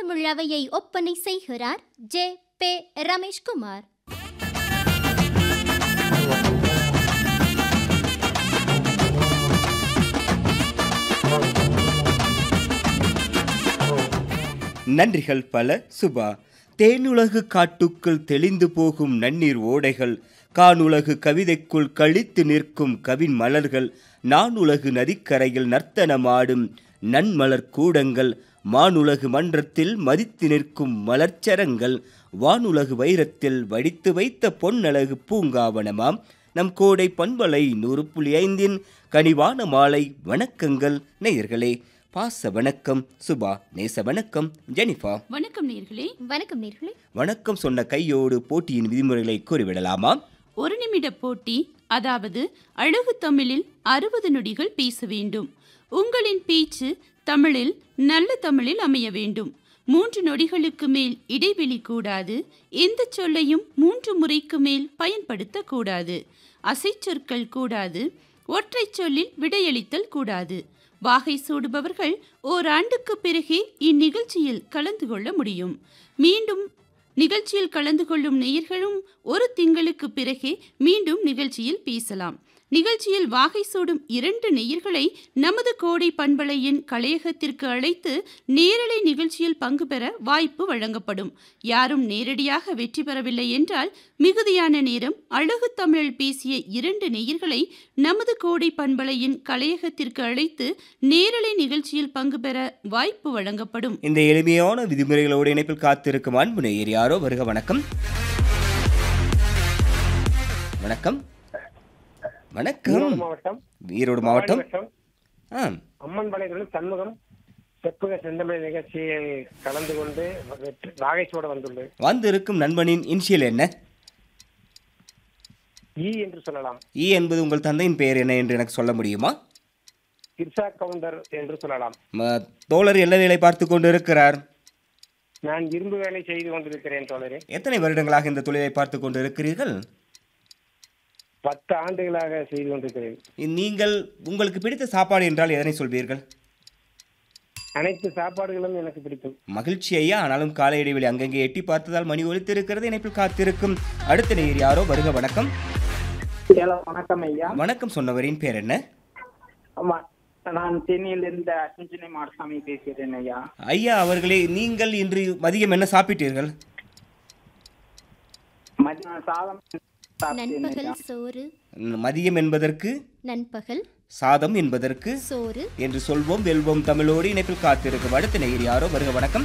தமிழ் அவையை ஒப்பனை செய்கிறார் ஜே பே ரமேஷ்குமார் நன்றிகள் பல சுபா தேனுலகு காட்டுக்குள் தெளிந்து போகும் நன்னீர் ஓடைகள் கானுலகு கவிதைக்குள் கழித்து நிற்கும் கவின் மலர்கள் நானுலகு நதிக்கரையில் நர்த்தனமாடும் நன்மலர் கூடங்கள் மானுலகு மன்றத்தில் மதித்து நிற்கும் மலர்ச்சரங்கள் வானுலகு வைரத்தில் வடித்து வைத்த பொன்னழகு பூங்காவனமாம் நம் கோடை பண்பலை நூறு புள்ளி ஐந்தின் கனிவான மாலை வணக்கங்கள் நேயர்களே பாச வணக்கம் சுபா நேச வணக்கம் ஜெனிஃபா வணக்கம் நேர்களே வணக்கம் நேர்களே வணக்கம் சொன்ன கையோடு போட்டியின் விதிமுறைகளை கூறிவிடலாமா ஒரு நிமிட போட்டி அதாவது அழகு தமிழில் அறுபது நொடிகள் பேச வேண்டும் உங்களின் பேச்சு தமிழில் நல்ல தமிழில் அமைய வேண்டும் மூன்று நொடிகளுக்கு மேல் இடைவெளி கூடாது எந்த சொல்லையும் மூன்று முறைக்கு மேல் பயன்படுத்தக்கூடாது அசைச்சொற்கள் கூடாது ஒற்றை சொல்லில் விடையளித்தல் கூடாது வாகை சூடுபவர்கள் ஓராண்டுக்கு பிறகே இந்நிகழ்ச்சியில் கலந்து கொள்ள முடியும் மீண்டும் நிகழ்ச்சியில் கலந்து கொள்ளும் நேயர்களும் ஒரு திங்களுக்கு பிறகே மீண்டும் நிகழ்ச்சியில் பேசலாம் நிகழ்ச்சியில் வாகை சூடும் இரண்டு நேயர்களை நமது கோடை பண்பலையின் கலையகத்திற்கு அழைத்து நேரலை நிகழ்ச்சியில் பங்கு பெற வாய்ப்பு வழங்கப்படும் யாரும் நேரடியாக வெற்றி பெறவில்லை என்றால் மிகுதியான நேரம் அழகு தமிழில் பேசிய இரண்டு நேயர்களை நமது கோடை பண்பலையின் கலையகத்திற்கு அழைத்து நேரலை நிகழ்ச்சியில் பங்கு பெற வாய்ப்பு வழங்கப்படும் இந்த எளிமையான விதிமுறைகளோடு இணைப்பில் காத்திருக்கும் அன்பு நேயர் யாரோ வருக வணக்கம் வணக்கம் வணக்கம் ஈரோடு மாவட்டம் ஈரோடு மாவட்டம் வட்டம் ஆ அம்மன் பாளையத்தில் சண்முகம் செப்புக செந்தமிழ் நிகழ்ச்சியில் கலந்து கொண்டு வெற்றி- நாகேஷோடு வந்துள்ளது வந்திருக்கும் நண்பனின் இனிஷியல் என்ன ஈ என்று சொல்லலாம் ஈ என்பது உங்கள் தந்தையின் பெயர் என்ன என்று எனக்கு சொல்ல முடியுமா இர்சா கவுண்டர் என்று சொல்லலாம் ம- தோழர் என்ன வேலை பார்த்து கொண்டு இருக்கிறார் நான் இரும்பு வேலை செய்து கொண்டிருக்கிறேன் தோழரே எத்தனை வருடங்களாக இந்த தொழிலை பார்த்து கொண்டு இருக்கிறீர்கள் பத்து ஆண்டுகளாக செய்து கொண்டிருக்கிறேன் நீங்கள் உங்களுக்கு பிடித்த சாப்பாடு என்றால் எதனை சொல்வீர்கள் அனைத்து சாப்பாடுகளும் எனக்கு பிடிக்கும் மகிழ்ச்சி ஐயா ஆனாலும் கால இடைவெளி அங்கங்கே எட்டி பார்த்ததால் மணி ஒலித்திருக்கிறது இணைப்பில் காத்திருக்கும் அடுத்த நேயர் யாரோ வருக வணக்கம் ஹலோ வணக்கம் ஐயா வணக்கம் சொன்னவரின் பேர் என்ன ஆமா நான் சென்னையிலிருந்து அர்ஜுனை மாடசாமி பேசுகிறேன் ஐயா ஐயா அவர்களே நீங்கள் இன்று மதியம் என்ன சாப்பிட்டீர்கள் மதியம் சாதம் சாப்பிட்டேன் நண்பகல் ஐயா. சோறு மதியம் என்பதற்கு நண்பகல் சாதம் என்பதற்கு சோறு என்று சொல்வோம் வெல்வோம் தமிழோடு இணைப்பில் காத்திருக்கும் அடுத்த நேயர் யாரோ வருக வணக்கம்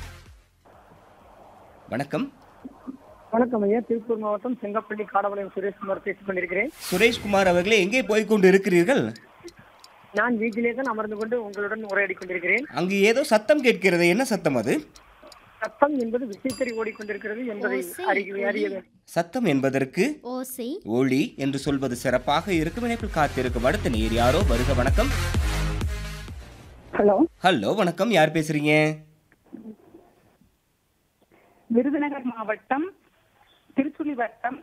வணக்கம் வணக்கம் ஐயா திருப்பூர் மாவட்டம் செங்கப்பள்ளி காடபாளையம் சுரேஷ்குமார் பேசிக் கொண்டிருக்கிறேன் சுரேஷ்குமார் அவர்களே எங்கே போய் கொண்டு இருக்கிறீர்கள் நான் வீட்டிலே தான் அமர்ந்து கொண்டு உங்களுடன் உரையாடி கொண்டிருக்கிறேன் அங்கு ஏதோ சத்தம் கேட்கிறது என்ன சத்தம் அது சத்தம் என்பது விசைத்தறி ஓடிக்கொண்டிருக்கிறது என்பதை ஓசை, அறிய அறிய வேண்டும் சத்தம் என்பதற்கு ஓசை ஒளி என்று சொல்வது சிறப்பாக இருக்கும் இணைப்பில் காத்திருக்கும் அடுத்த நேர் யாரோ வருக வணக்கம் ஹலோ ஹலோ வணக்கம் யார் பேசுறீங்க விருதுநகர் மாவட்டம் திருச்சுழி வட்டம்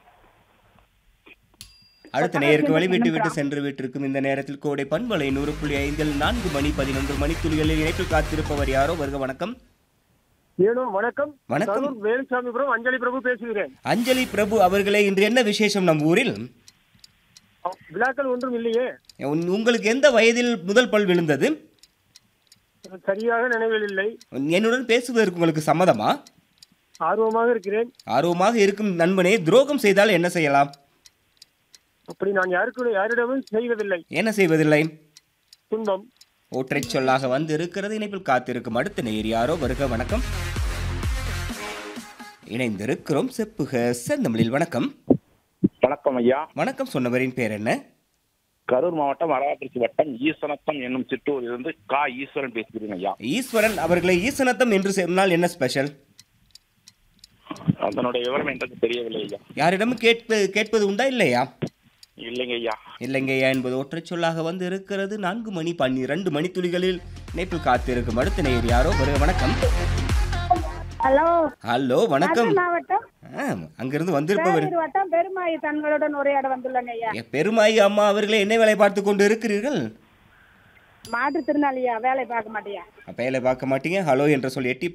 அடுத்த நேருக்கு வழிவிட்டு விட்டு சென்று விட்டிருக்கும் இந்த நேரத்தில் கோடை பண்பலை நூறு புள்ளி ஐந்தில் நான்கு மணி பதினொன்று மணித்துளிகளில் இணைப்பில் காத்திருப்பவர் யாரோ வருக வணக்கம் ஏனோ வணக்கம் வணக்கம் கரூர் வேலுசாமிபுரம் அஞ்சலி பிரபு பேசுகிறேன் அஞ்சலி பிரபு அவர்களே இன்று என்ன விசேஷம் நம் ஊரில் விழாக்கள் ஒன்றும் இல்லையே உன்- உங்களுக்கு எந்த வயதில் முதல் பல் விழுந்தது சரியாக நினைவில் இல்லை என்னுடன் பேசுவதற்கு உங்களுக்கு சம்மதமா ஆர்வமாக இருக்கிறேன் ஆர்வமாக இருக்கும் நண்பனே துரோகம் செய்தால் என்ன செய்யலாம் அப்படி நான் யாருக்கு யாரிடமும் செய்வதில்லை என்ன செய்வதில்லை துன்பம் ஒற்றைச் சொல்லாக வந்து இருக்கிறது இணைப்பில் காத்திருக்கும் அடுத்த நேர் யாரோ வருக வணக்கம் இணைந்திருக்கிறோம் செப்புக செந்தமிழில் வணக்கம் வணக்கம் ஐயா வணக்கம் சொன்னவரின் பேர் என்ன கரூர் மாவட்டம் அரவாக்குறிச்சி வட்டம் ஈசனத்தம் என்னும் சிற்றூரில் இருந்து கா ஈஸ்வரன் பேசுகிறேன் ஐயா ஈஸ்வரன் அவர்களை ஈசனத்தம் என்று சொன்னால் என்ன ஸ்பெஷல் அதனுடைய விவரம் எனக்கு தெரியவில்லை ஐயா யாரிடமும் கேட்பது கேட்பது உண்டா இல்லையா இல்லைங்க ஐயா இல்லைங்கய்யா என்பது ஒற்றைச் சொல்லாக வந்து இருக்கிறது நான்கு மணி பன்னிரண்டு மணித்துளிகளில் இணைப்பில் காத்திருக்கும் அடுத்த நேர் யாரோ வருக வணக்கம் ஹலோ ஹலோ வணக்கம் மாவட்டம் ஆ, அங்கிருந்து வந்திருப்பவர் பேரூர் வட்டம் பெருமாயி தங்களுடன் உரையாட வந்துள்ளங்க ஐயா எ, பெருமாயி அம்மா அவர்களே என்ன வேலை பார்த்து கொண்டு இருக்கிறீர்கள் மாற்றுத்திறனாளியா வேலை பார்க்க மாட்டியா வேலை பார்க்க மாட்டீங்க ஹலோ என்று சொல்லி எட்டி